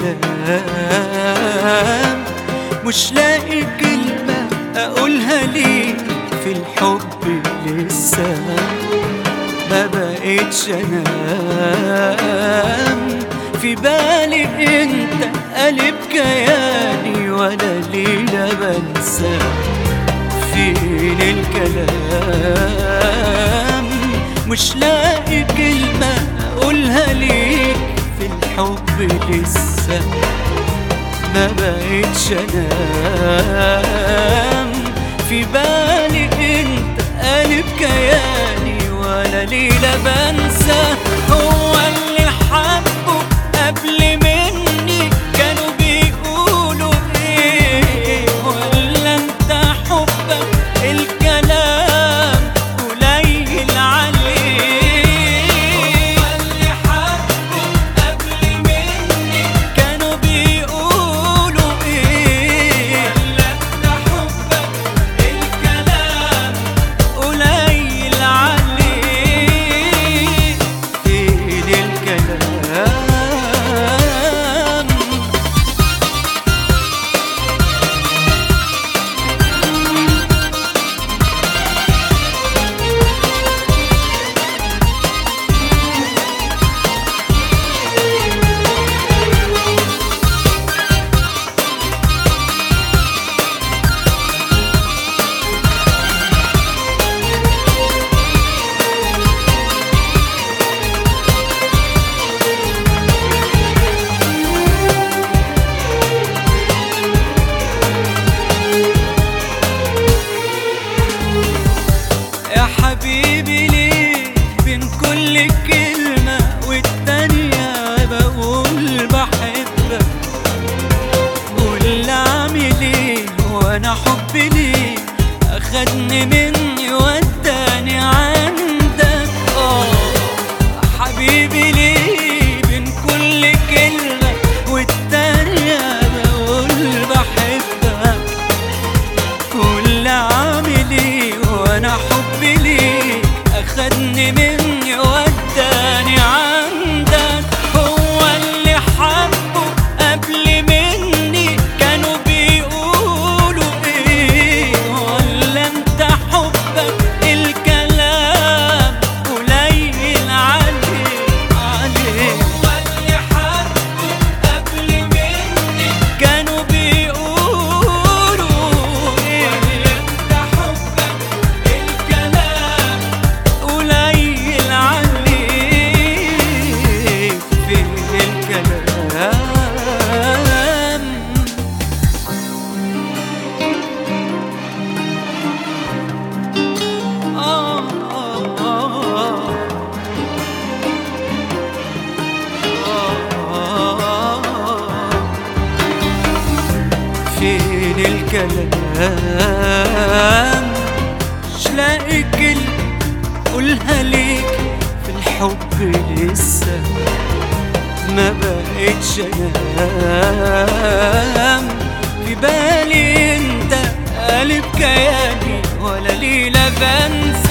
الكلام مش لاقي كلمة أقولها ليك في الحب لسه ما بقيتش انام في بالي انت قلب كياني ولا ليلة بنسى فين الكلام مش لاقي كلمة اقولها ليك في الحب لسه ما بقيتش انام في بالي انت قلب كياني ولا ليلة بنسى هو اللي حبه قبل مني كانوا بيقولوا ايه ولا انت حبك الكلام قليل عليه هو اللي حبه قبل مني كانوا بيقولوا ايه ولا انت حبك الكلام قليل عليه فين الكلام يا حبيبي ليه بين كل كلمة والتانية بقول بحبك قول أعمل ايه وأنا حبي ليه أخدني مني وداني عندك اه حبيبي ليه بين كل كلمة والتانية بقول بحبك كل عامل ايه وانا حبي ليك اخدني مني وداني عندك هو اللي حبه قبل مني كانوا بيقولوا ايه ولا انت حبك الكلام قليل عليه عليه هو اللي حبه قبل مني كانوا بيقولوا ايه انت حبك الكلام قليل عليه فين الكلام آه آه آه فين الكلام مش لاقي كلمة قولها ليك في الحب لسه ما بقتش انام في بالي انت قلب كياني ولا ليلة بنسى